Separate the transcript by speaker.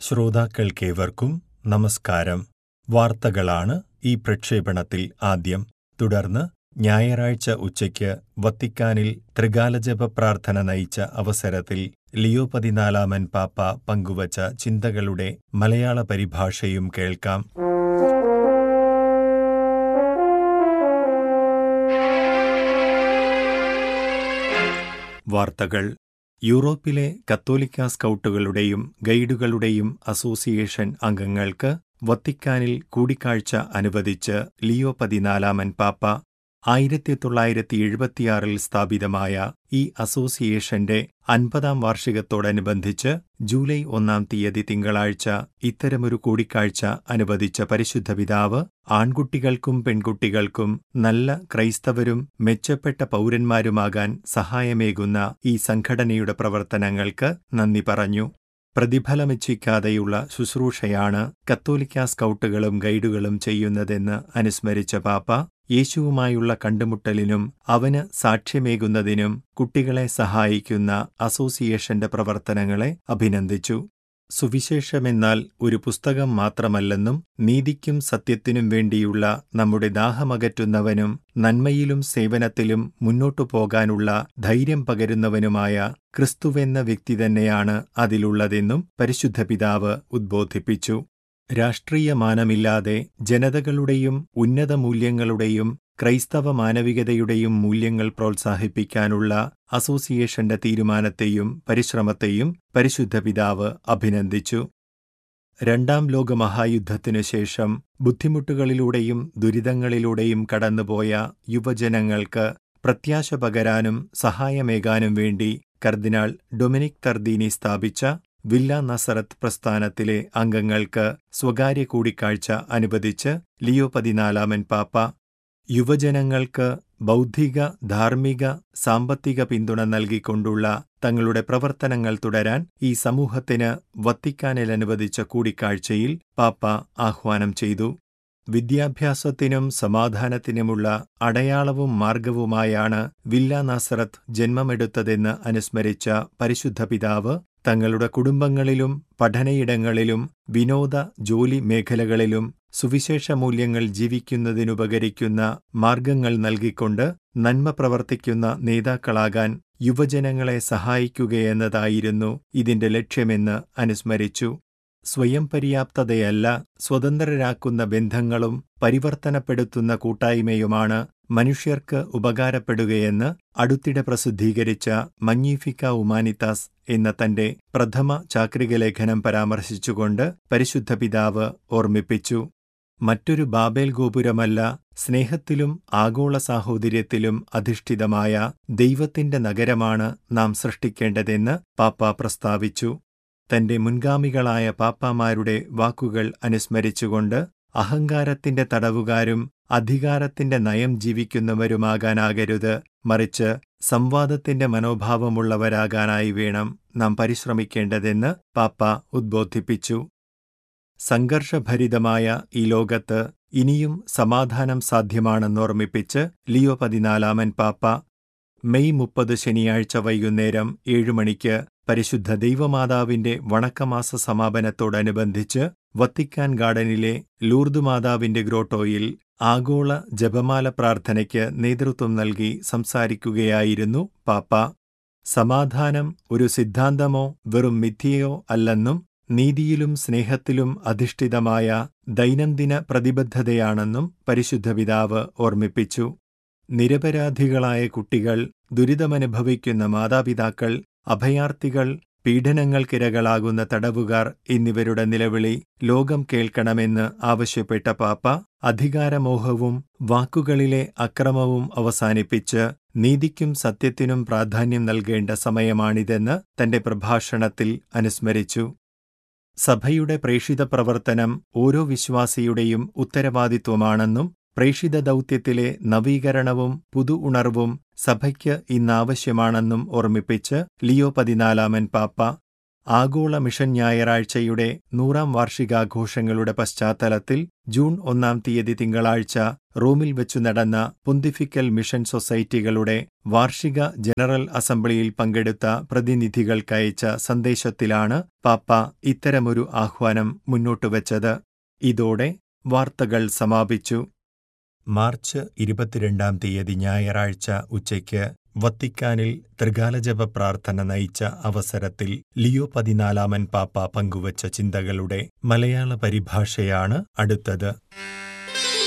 Speaker 1: ശ്രോതാക്കൾക്കേവർക്കും നമസ്കാരം വാർത്തകളാണ് ഈ പ്രക്ഷേപണത്തിൽ ആദ്യം തുടർന്ന് ഞായറാഴ്ച ഉച്ചയ്ക്ക് വത്തിക്കാനിൽ ത്രികാലജപ പ്രാർത്ഥന നയിച്ച അവസരത്തിൽ ലിയോ പതിനാലാമൻ പാപ്പ പങ്കുവച്ച ചിന്തകളുടെ മലയാള പരിഭാഷയും കേൾക്കാം വാർത്തകൾ യൂറോപ്പിലെ കത്തോലിക്ക സ്കൗട്ടുകളുടെയും ഗൈഡുകളുടെയും അസോസിയേഷൻ അംഗങ്ങൾക്ക് വത്തിക്കാനിൽ കൂടിക്കാഴ്ച അനുവദിച്ച് ലിയോ പതിനാലാമൻ പാപ്പ ആയിരത്തി തൊള്ളായിരത്തി എഴുപത്തിയാറിൽ സ്ഥാപിതമായ ഈ അസോസിയേഷന്റെ അൻപതാം വാർഷികത്തോടനുബന്ധിച്ച് ജൂലൈ ഒന്നാം തീയതി തിങ്കളാഴ്ച ഇത്തരമൊരു കൂടിക്കാഴ്ച അനുവദിച്ച പരിശുദ്ധ പിതാവ് ആൺകുട്ടികൾക്കും പെൺകുട്ടികൾക്കും നല്ല ക്രൈസ്തവരും മെച്ചപ്പെട്ട പൗരന്മാരുമാകാൻ സഹായമേകുന്ന ഈ സംഘടനയുടെ പ്രവർത്തനങ്ങൾക്ക് നന്ദി പറഞ്ഞു പ്രതിഫലമിച്ഛിക്കാതെയുള്ള ശുശ്രൂഷയാണ് കത്തോലിക്ക സ്കൗട്ടുകളും ഗൈഡുകളും ചെയ്യുന്നതെന്ന് അനുസ്മരിച്ച പാപ്പ യേശുവുമായുള്ള കണ്ടുമുട്ടലിനും അവന് സാക്ഷ്യമേകുന്നതിനും കുട്ടികളെ സഹായിക്കുന്ന അസോസിയേഷന്റെ പ്രവർത്തനങ്ങളെ അഭിനന്ദിച്ചു സുവിശേഷമെന്നാൽ ഒരു പുസ്തകം മാത്രമല്ലെന്നും നീതിക്കും സത്യത്തിനും വേണ്ടിയുള്ള നമ്മുടെ ദാഹമകറ്റുന്നവനും നന്മയിലും സേവനത്തിലും മുന്നോട്ടു പോകാനുള്ള ധൈര്യം പകരുന്നവനുമായ ക്രിസ്തുവെന്ന വ്യക്തി തന്നെയാണ് അതിലുള്ളതെന്നും പരിശുദ്ധ പിതാവ് ഉദ്ബോധിപ്പിച്ചു രാഷ്ട്രീയ മാനമില്ലാതെ ജനതകളുടെയും ഉന്നത മൂല്യങ്ങളുടെയും ക്രൈസ്തവ മാനവികതയുടെയും മൂല്യങ്ങൾ പ്രോത്സാഹിപ്പിക്കാനുള്ള അസോസിയേഷന്റെ തീരുമാനത്തെയും പരിശ്രമത്തെയും പരിശുദ്ധ പിതാവ് അഭിനന്ദിച്ചു രണ്ടാം ലോകമഹായുദ്ധത്തിനു ശേഷം ബുദ്ധിമുട്ടുകളിലൂടെയും ദുരിതങ്ങളിലൂടെയും കടന്നുപോയ യുവജനങ്ങൾക്ക് പ്രത്യാശ പകരാനും സഹായമേകാനും വേണ്ടി കർദിനാൾ ഡൊമിനിക് തർദീനി സ്ഥാപിച്ച വില്ല നസറത്ത് പ്രസ്ഥാനത്തിലെ അംഗങ്ങൾക്ക് സ്വകാര്യ കൂടിക്കാഴ്ച അനുവദിച്ച് ലിയോ പതിനാലാമൻ പാപ്പ യുവജനങ്ങൾക്ക് ബൗദ്ധിക ധാർമ്മിക സാമ്പത്തിക പിന്തുണ നൽകിക്കൊണ്ടുള്ള തങ്ങളുടെ പ്രവർത്തനങ്ങൾ തുടരാൻ ഈ സമൂഹത്തിന് വത്തിക്കാനിൽ അനുവദിച്ച കൂടിക്കാഴ്ചയിൽ പാപ്പ ആഹ്വാനം ചെയ്തു വിദ്യാഭ്യാസത്തിനും സമാധാനത്തിനുമുള്ള അടയാളവും മാർഗവുമായാണ് വില്ല നാസറത്ത് ജന്മമെടുത്തതെന്ന് അനുസ്മരിച്ച പരിശുദ്ധ പിതാവ് തങ്ങളുടെ കുടുംബങ്ങളിലും പഠനയിടങ്ങളിലും വിനോദ ജോലി മേഖലകളിലും സുവിശേഷ മൂല്യങ്ങൾ ജീവിക്കുന്നതിനുപകരിക്കുന്ന മാർഗങ്ങൾ നൽകിക്കൊണ്ട് നന്മ പ്രവർത്തിക്കുന്ന നേതാക്കളാകാൻ യുവജനങ്ങളെ സഹായിക്കുകയെന്നതായിരുന്നു ഇതിന്റെ ലക്ഷ്യമെന്ന് അനുസ്മരിച്ചു സ്വയം പര്യാപ്തതയല്ല സ്വതന്ത്രരാക്കുന്ന ബന്ധങ്ങളും പരിവർത്തനപ്പെടുത്തുന്ന കൂട്ടായ്മയുമാണ് മനുഷ്യർക്ക് ഉപകാരപ്പെടുകയെന്ന് അടുത്തിടെ പ്രസിദ്ധീകരിച്ച മഞ്ഞീഫിക്ക ഉമാനിത്താസ് എന്ന തന്റെ പ്രഥമ ചാക്രിക ലേഖനം പരാമർശിച്ചുകൊണ്ട് പരിശുദ്ധ പിതാവ് ഓർമ്മിപ്പിച്ചു മറ്റൊരു ബാബേൽ ഗോപുരമല്ല സ്നേഹത്തിലും ആഗോള സാഹോദര്യത്തിലും അധിഷ്ഠിതമായ ദൈവത്തിന്റെ നഗരമാണ് നാം സൃഷ്ടിക്കേണ്ടതെന്ന് പാപ്പ പ്രസ്താവിച്ചു തന്റെ മുൻഗാമികളായ പാപ്പാമാരുടെ വാക്കുകൾ അനുസ്മരിച്ചുകൊണ്ട് അഹങ്കാരത്തിന്റെ തടവുകാരും അധികാരത്തിന്റെ നയം ജീവിക്കുന്നവരുമാകാനാകരുത് മറിച്ച് സംവാദത്തിന്റെ മനോഭാവമുള്ളവരാകാനായി വേണം നാം പരിശ്രമിക്കേണ്ടതെന്ന് പാപ്പ ഉദ്ബോധിപ്പിച്ചു സംഘർഷഭരിതമായ ഈ ലോകത്ത് ഇനിയും സമാധാനം സാധ്യമാണെന്നോർമ്മിപ്പിച്ച് ലിയോ പതിനാലാമൻ പാപ്പ മെയ് മുപ്പത് ശനിയാഴ്ച വൈകുന്നേരം ഏഴുമണിക്ക് പരിശുദ്ധ ദൈവമാതാവിന്റെ വണക്കമാസ സമാപനത്തോടനുബന്ധിച്ച് വത്തിക്കാൻ ഗാർഡനിലെ ലൂർദ് മാതാവിന്റെ ഗ്രോട്ടോയിൽ ആഗോള ജപമാല പ്രാർത്ഥനയ്ക്ക് നേതൃത്വം നൽകി സംസാരിക്കുകയായിരുന്നു പാപ്പ സമാധാനം ഒരു സിദ്ധാന്തമോ വെറും മിഥ്യയോ അല്ലെന്നും നീതിയിലും സ്നേഹത്തിലും അധിഷ്ഠിതമായ ദൈനംദിന പ്രതിബദ്ധതയാണെന്നും പരിശുദ്ധ പിതാവ് ഓർമ്മിപ്പിച്ചു നിരപരാധികളായ കുട്ടികൾ ദുരിതമനുഭവിക്കുന്ന മാതാപിതാക്കൾ അഭയാർത്ഥികൾ പീഡനങ്ങൾക്കിരകളാകുന്ന തടവുകാർ എന്നിവരുടെ നിലവിളി ലോകം കേൾക്കണമെന്ന് ആവശ്യപ്പെട്ട പാപ്പ അധികാരമോഹവും വാക്കുകളിലെ അക്രമവും അവസാനിപ്പിച്ച് നീതിക്കും സത്യത്തിനും പ്രാധാന്യം നൽകേണ്ട സമയമാണിതെന്ന് തന്റെ പ്രഭാഷണത്തിൽ അനുസ്മരിച്ചു സഭയുടെ പ്രേഷിത പ്രവർത്തനം ഓരോ വിശ്വാസിയുടെയും ഉത്തരവാദിത്വമാണെന്നും പ്രേഷിത ദൗത്യത്തിലെ നവീകരണവും പുതു ഉണർവും സഭയ്ക്ക് ഇന്നാവശ്യമാണെന്നും ഓർമ്മിപ്പിച്ച് ലിയോ പതിനാലാമൻ പാപ്പ ആഗോള മിഷൻ ഞായറാഴ്ചയുടെ നൂറാം വാർഷികാഘോഷങ്ങളുടെ പശ്ചാത്തലത്തിൽ ജൂൺ ഒന്നാം തീയതി തിങ്കളാഴ്ച റോമിൽ വെച്ചു നടന്ന പൊന്തിഫിക്കൽ മിഷൻ സൊസൈറ്റികളുടെ വാർഷിക ജനറൽ അസംബ്ലിയിൽ പങ്കെടുത്ത പ്രതിനിധികൾക്കയച്ച സന്ദേശത്തിലാണ് പാപ്പ ഇത്തരമൊരു ആഹ്വാനം മുന്നോട്ടുവച്ചത് ഇതോടെ വാർത്തകൾ സമാപിച്ചു മാർച്ച് ഇരുപത്തിരണ്ടാം തീയതി ഞായറാഴ്ച ഉച്ചയ്ക്ക് വത്തിക്കാനിൽ ത്രികാലജപ പ്രാർത്ഥന നയിച്ച അവസരത്തിൽ ലിയോ പതിനാലാമൻ പാപ്പ പങ്കുവച്ച ചിന്തകളുടെ മലയാള പരിഭാഷയാണ് അടുത്തത്